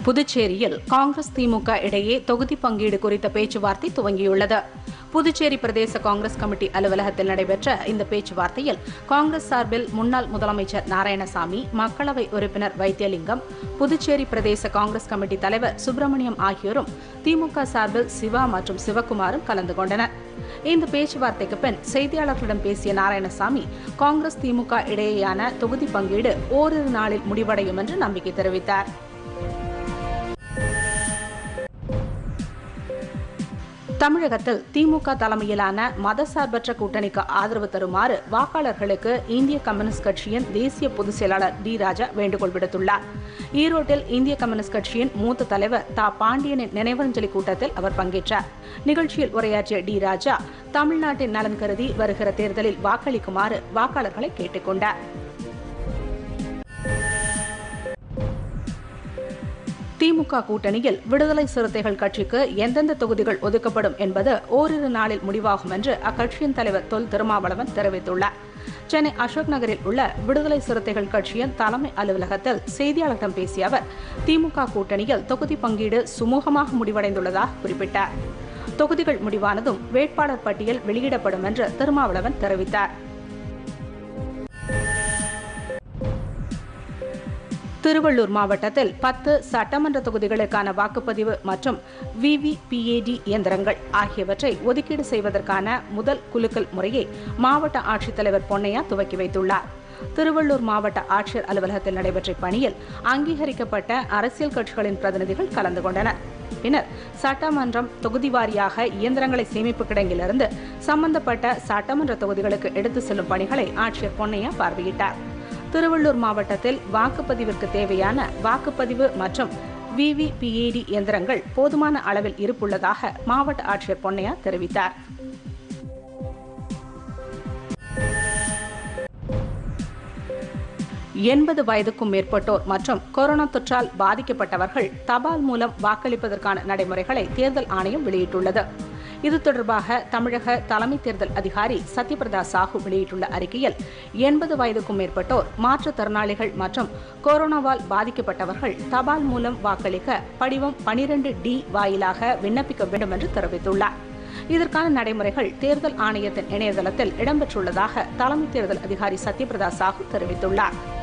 புதுச்சேரியில் காங்கிரஸ் திமுக இடையே தொகுதி பங்கீடு குறித்த பேச்சுவார்த்தை துவங்கியுள்ளது புதுச்சேரி பிரதேச காங்கிரஸ் கமிட்டி அலுவலகத்தில் நடைபெற்ற இந்த பேச்சுவார்த்தையில் காங்கிரஸ் சார்பில் முன்னாள் முதலமைச்சர் நாராயணசாமி மக்களவை உறுப்பினர் வைத்தியலிங்கம் புதுச்சேரி பிரதேச காங்கிரஸ் கமிட்டி தலைவர் சுப்பிரமணியம் ஆகியோரும் திமுக சார்பில் சிவா மற்றும் சிவக்குமாரும் கலந்து கொண்டனர் இந்த பேச்சுவார்த்தைக்கு பின் செய்தியாளர்களிடம் பேசிய நாராயணசாமி காங்கிரஸ் திமுக இடையேயான தொகுதி பங்கீடு ஓரிரு நாளில் முடிவடையும் என்று நம்பிக்கை தெரிவித்தார் தமிழகத்தில் திமுக தலைமையிலான மதசார்பற்ற கூட்டணிக்கு ஆதரவு தருமாறு வாக்காளர்களுக்கு இந்திய கம்யூனிஸ்ட் கட்சியின் தேசிய பொதுச் செயலாளர் டி ராஜா வேண்டுகோள் விடுத்துள்ளார் ஈரோட்டில் இந்திய கம்யூனிஸ்ட் கட்சியின் மூத்த தலைவர் தா பாண்டியனின் நினைவஞ்சலி கூட்டத்தில் அவர் பங்கேற்றார் நிகழ்ச்சியில் உரையாற்றிய டி ராஜா தமிழ்நாட்டின் நலன் கருதி வருகிற தேர்தலில் வாக்களிக்குமாறு வாக்காளர்களை கேட்டுக் கொண்டார் திமுக கூட்டணியில் விடுதலை சிறுத்தைகள் கட்சிக்கு எந்தெந்த தொகுதிகள் ஒதுக்கப்படும் என்பது ஓரிரு நாளில் முடிவாகும் என்று அக்கட்சியின் தலைவர் தொல் திருமாவளவன் தெரிவித்துள்ளார் சென்னை அசோக் நகரில் உள்ள விடுதலை சிறுத்தைகள் கட்சியின் தலைமை அலுவலகத்தில் செய்தியாளர்களிடம் பேசிய அவர் திமுக கூட்டணியில் தொகுதி பங்கீடு சுமூகமாக முடிவடைந்துள்ளதாக குறிப்பிட்டார் தொகுதிகள் முடிவானதும் வேட்பாளர் பட்டியல் வெளியிடப்படும் என்று திருமாவளவன் தெரிவித்தார் திருவள்ளூர் மாவட்டத்தில் பத்து சட்டமன்ற தொகுதிகளுக்கான வாக்குப்பதிவு மற்றும் விவிபிஏடி இயந்திரங்கள் ஆகியவற்றை ஒதுக்கீடு செய்வதற்கான முதல் குலுக்கல் முறையை மாவட்ட ஆட்சித்தலைவர் பொன்னையா துவக்கி வைத்துள்ளார் திருவள்ளூர் மாவட்ட ஆட்சியர் அலுவலகத்தில் நடைபெற்ற பணியில் அங்கீகரிக்கப்பட்ட அரசியல் கட்சிகளின் பிரதிநிதிகள் கலந்து கொண்டனர் பின்னர் சட்டமன்றம் தொகுதி வாரியாக இயந்திரங்களை சேமிப்பு கிடங்கிலிருந்து சம்பந்தப்பட்ட சட்டமன்ற தொகுதிகளுக்கு எடுத்து செல்லும் பணிகளை ஆட்சியர் பொன்னையா பார்வையிட்டார் திருவள்ளூர் மாவட்டத்தில் வாக்குப்பதிவிற்கு தேவையான வாக்குப்பதிவு மற்றும் விவிபிஏடி இயந்திரங்கள் போதுமான அளவில் இருப்புள்ளதாக மாவட்ட ஆட்சியர் பொன்னையா தெரிவித்தார் எண்பது வயதுக்கும் மேற்பட்டோர் மற்றும் கொரோனா தொற்றால் பாதிக்கப்பட்டவர்கள் தபால் மூலம் வாக்களிப்பதற்கான நடைமுறைகளை தேர்தல் ஆணையம் வெளியிட்டுள்ளது இது தொடர்பாக தமிழக தலைமை தேர்தல் அதிகாரி சத்யபிரதா சாஹூ வெளியிட்டுள்ள அறிக்கையில் எண்பது வயதுக்கும் மேற்பட்டோர் மாற்றுத்திறனாளிகள் மற்றும் கொரோனாவால் பாதிக்கப்பட்டவர்கள் தபால் மூலம் வாக்களிக்க படிவம் பனிரெண்டு டி வாயிலாக விண்ணப்பிக்க வேண்டும் என்று தெரிவித்துள்ளார் இதற்கான நடைமுறைகள் தேர்தல் ஆணையத்தின் இணையதளத்தில் இடம்பெற்றுள்ளதாக தலைமை தேர்தல் அதிகாரி சத்யபிரதா சாஹூ தெரிவித்துள்ளார்